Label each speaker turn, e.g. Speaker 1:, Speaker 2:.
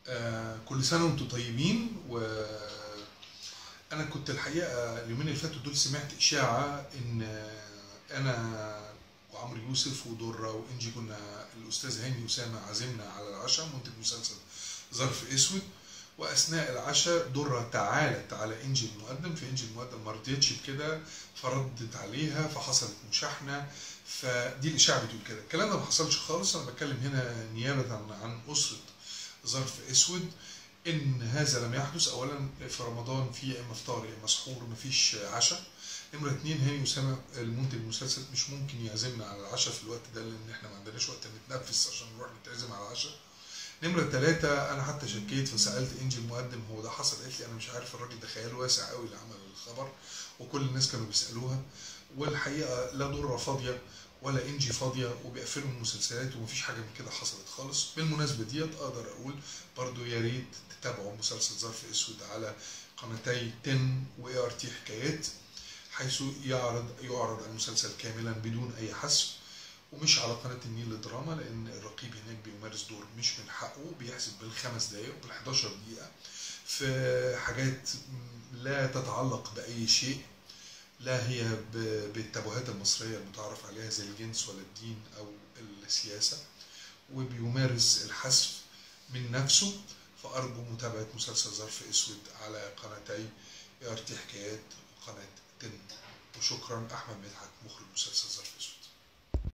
Speaker 1: آه كل سنة وانتم طيبين و أنا كنت الحقيقة اليومين اللي فاتوا دول سمعت إشاعة إن أنا وعمرو يوسف ودرة وإنجي كنا الأستاذ هاني أسامة عازمنا على العشاء منتج مسلسل ظرف أسود وأثناء العشاء درة تعالت على إنجي المقدم في إنجي المقدم ما رضيتش بكده فردت عليها فحصلت مشاحنة فدي الإشاعة بتقول كده الكلام ده ما حصلش خالص أنا بتكلم هنا نيابة عن أسرة ظرف اسود ان هذا لم يحدث اولا في رمضان في يا اما افطار يا اما سحور مفيش عشاء نمرة اتنين هاني اسامه المنتج المسلسل مش ممكن يعزمنا على العشاء في الوقت ده لان احنا ما عندناش وقت نتنفس عشان نروح نتعزم على العشاء نمرة ثلاثة أنا حتى شكيت فسألت إنجي المقدم هو ده حصل قالت لي أنا مش عارف الراجل ده خيال واسع قوي اللي عمل الخبر وكل الناس كانوا بيسألوها والحقيقة لا ضرة فاضية ولا انجي فاضيه وبيقفلوا المسلسلات ومفيش حاجه من كده حصلت خالص بالمناسبه ديت اقدر اقول برضو يا ريت تتابعوا مسلسل ظرف اسود على قناتي تن واي ار تي حكايات حيث يعرض يعرض المسلسل كاملا بدون اي حذف ومش على قناة النيل للدراما لأن الرقيب هناك بيمارس دور مش من حقه بيحسب بالخمس دقايق وبال 11 دقيقة في حاجات لا تتعلق بأي شيء لا هي بالتبوهات المصرية المتعارف عليها زي الجنس ولا الدين أو السياسة وبيمارس الحذف من نفسه فأرجو متابعة مسلسل ظرف أسود على قناتي ار تي حكايات وقناة تن وشكرا أحمد مدحت مخرج مسلسل ظرف أسود